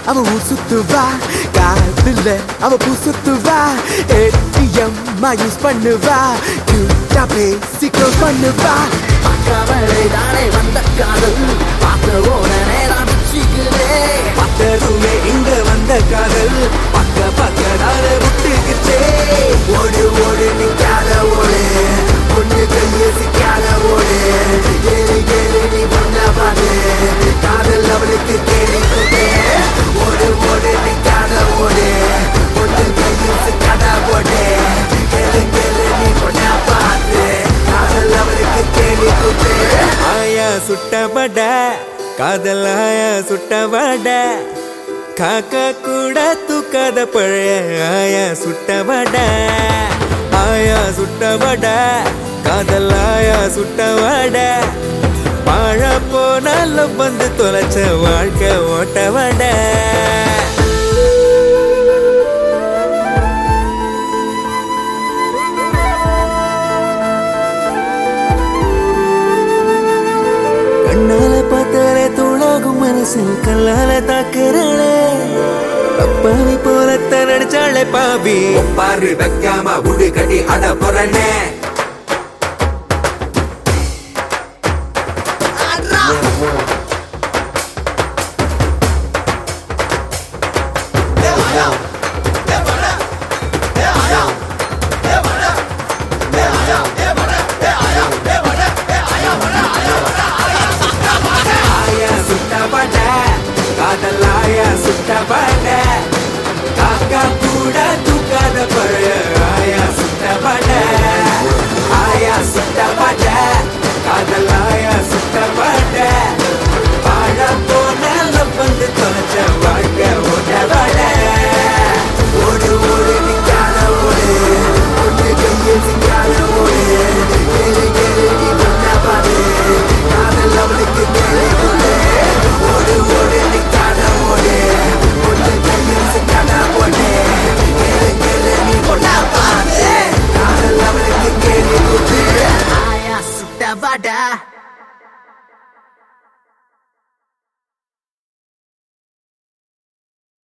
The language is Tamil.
அவ ஊர் சுத்துவா காதுல அவ பூ சுத்துவா ஏடிஎம் யூஸ் பண்ணுவா கியூட்டா பேசி க்ளோஸ் பண்ணுவா பார்க்காமலே தானே வந்த காதல் பார்த்த உடனே நான் பிச்சுக்குதே பார்த்ததுமே இங்க வந்த காதல் பக்க பக்கதால விட்டுக்கிச்சே ஓடு ஓடு நிக்காத ஓடு பொண்ணு கைய சிக்காத ஓடு ஏறி ஏறி நீ பண்ண பாடு காதல் அவளுக்கு கேள்விப்பட்டே ஓடு ஓடு நிக்காத ஓடு பொண்ணு கைய சிக்காத ஓடு கேளு கேளு நீ பண்ண பாடு காதல் அவளுக்கு கேள்விப்பட்டே ஆயா சுட்டபட காதல் ஆயா சுட்டபட காக்கா கூட தூக்காத பழைய ஆயா சுட்டபட ஆயா சுட்டபட காதல் ஆயா சுட்டவட வாழ போனாலும் வந்து தொலைச்ச வாழ்க்கை ஓட்டவட கண்ணால பார்த்தாலே தூளாகும் மனசில் கல்லால தாக்குறாளே அப்பாவி போலத்தான் நடிச்சாளே பாவி பாரு வைக்காம உடு கட்டி அட புறனே